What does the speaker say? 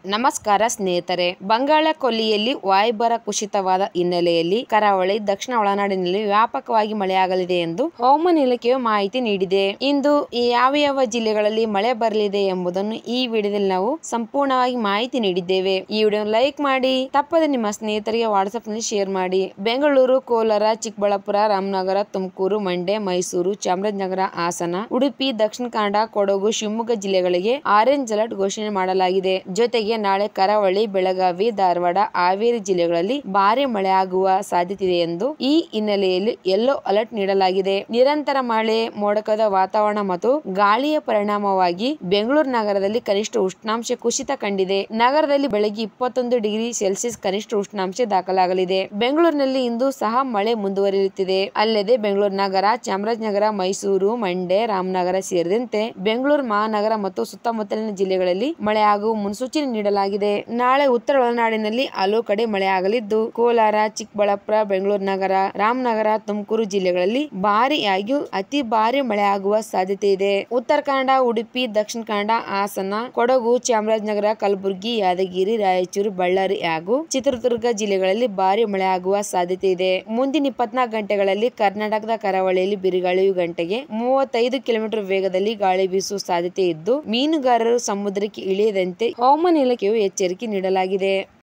ನಮಸ್ಕಾರ ಸ್ನೇಹಿತರೆ ಬಂಗಾಳ ಕೊಲ್ಲಿಯಲ್ಲಿ ವಾಯುಭಾರ ಕುಸಿತವಾದ ಹಿನ್ನೆಲೆಯಲ್ಲಿ ಕರಾವಳಿ ದಕ್ಷಿಣ ಒಳನಾಡಿನಲ್ಲಿ ವ್ಯಾಪಕವಾಗಿ ಮಳೆಯಾಗಲಿದೆ ಎಂದು ಹವಾಮಾನ ಇಲಾಖೆಯು ಮಾಹಿತಿ ನೀಡಿದೆ ಇಂದು ಯಾವ ಯಾವ ಜಿಲ್ಲೆಗಳಲ್ಲಿ ಮಳೆ ಬರಲಿದೆ ಎಂಬುದನ್ನು ಈ ವಿಡಿಯೋದಲ್ಲಿ ನಾವು ಸಂಪೂರ್ಣವಾಗಿ ಮಾಹಿತಿ ನೀಡಿದ್ದೇವೆ ಈ ವಿಡಿಯೋ ಲೈಕ್ ಮಾಡಿ ತಪ್ಪದೆ ನಿಮ್ಮ ಸ್ನೇಹಿತರಿಗೆ ವಾಟ್ಸ್ಆಪ್ ನಲ್ಲಿ ಶೇರ್ ಮಾಡಿ ಬೆಂಗಳೂರು ಕೋಲಾರ ಚಿಕ್ಕಬಳ್ಳಾಪುರ ರಾಮನಗರ ತುಮಕೂರು ಮಂಡ್ಯ ಮೈಸೂರು ಚಾಮರಾಜನಗರ ಹಾಸನ ಉಡುಪಿ ದಕ್ಷಿಣ ಕನ್ನಡ ಕೊಡಗು ಶಿವಮೊಗ್ಗ ಜಿಲ್ಲೆಗಳಿಗೆ ಆರೆಂಜ್ ಅಲರ್ಟ್ ಘೋಷಣೆ ಮಾಡಲಾಗಿದೆ ಜೊತೆಗೆ ನಾಳೆ ಕರಾವಳಿ ಬೆಳಗಾವಿ ಧಾರವಾಡ ಹಾವೇರಿ ಜಿಲ್ಲೆಗಳಲ್ಲಿ ಭಾರಿ ಮಳೆ ಆಗುವ ಸಾಧ್ಯತೆ ಇದೆ ಎಂದು ಈ ಹಿನ್ನೆಲೆಯಲ್ಲಿ ಯೆಲ್ಲೋ ಅಲರ್ಟ್ ನೀಡಲಾಗಿದೆ ನಿರಂತರ ಮಳೆ ಮೋಡಕದ ವಾತಾವರಣ ಮತ್ತು ಗಾಳಿಯ ಪರಿಣಾಮವಾಗಿ ಬೆಂಗಳೂರು ನಗರದಲ್ಲಿ ಕನಿಷ್ಠ ಉಷ್ಣಾಂಶ ಕುಸಿತ ಕಂಡಿದೆ ನಗರದಲ್ಲಿ ಬೆಳಗ್ಗೆ ಇಪ್ಪತ್ತೊಂದು ಡಿಗ್ರಿ ಸೆಲ್ಸಿಯಸ್ ಕನಿಷ್ಠ ಉಷ್ಣಾಂಶ ದಾಖಲಾಗಲಿದೆ ಬೆಂಗಳೂರಿನಲ್ಲಿ ಇಂದು ಸಹ ಮಳೆ ಮುಂದುವರಿಯುತ್ತಿದೆ ಅಲ್ಲದೆ ಬೆಂಗಳೂರು ನಗರ ಚಾಮರಾಜನಗರ ಮೈಸೂರು ಮಂಡ್ಯ ರಾಮನಗರ ಸೇರಿದಂತೆ ಬೆಂಗಳೂರು ಮಹಾನಗರ ಮತ್ತು ಸುತ್ತಮುತ್ತಲಿನ ಜಿಲ್ಲೆಗಳಲ್ಲಿ ಮಳೆ ಆಗುವ ಮುನ್ಸೂಚನೆ ನೀಡಲಾಗಿದೆ ನಾಳೆ ಉತ್ತರ ಒಳನಾಡಿನಲ್ಲಿ ಹಲವು ಕಡೆ ಮಳೆ ಆಗಲಿದ್ದು ಕೋಲಾರ ಚಿಕ್ಕಬಳ್ಳಾಪುರ ಬೆಂಗಳೂರು ನಗರ ರಾಮನಗರ ತುಮಕೂರು ಜಿಲ್ಲೆಗಳಲ್ಲಿ ಭಾರಿಯಾಗಿ ಅತಿ ಭಾರಿ ಮಳೆ ಆಗುವ ಸಾಧ್ಯತೆ ಇದೆ ಉತ್ತರ ಕನ್ನಡ ಉಡುಪಿ ದಕ್ಷಿಣ ಕನ್ನಡ ಹಾಸನ ಕೊಡಗು ಚಾಮರಾಜನಗರ ಕಲಬುರಗಿ ಯಾದಗಿರಿ ರಾಯಚೂರು ಬಳ್ಳಾರಿ ಹಾಗೂ ಚಿತ್ರದುರ್ಗ ಜಿಲ್ಲೆಗಳಲ್ಲಿ ಭಾರಿ ಮಳೆ ಆಗುವ ಸಾಧ್ಯತೆ ಇದೆ ಮುಂದಿನ ಇಪ್ಪತ್ನಾಲ್ಕು ಗಂಟೆಗಳಲ್ಲಿ ಕರ್ನಾಟಕದ ಕರಾವಳಿಯಲ್ಲಿ ಬಿರುಗಾಳಿಯು ಗಂಟೆಗೆ ಮೂವತ್ತೈದು ಕಿಲೋಮೀಟರ್ ವೇಗದಲ್ಲಿ ಗಾಳಿ ಬೀಸುವ ಸಾಧ್ಯತೆ ಇದ್ದು ಮೀನುಗಾರರು ಸಮುದ್ರಕ್ಕೆ ಇಳಿಯದಂತೆ ಹವಾಮಾನ ಇಲಾಖೆಯು ಎಚ್ಚರಿಕೆ ನೀಡಲಾಗಿದೆ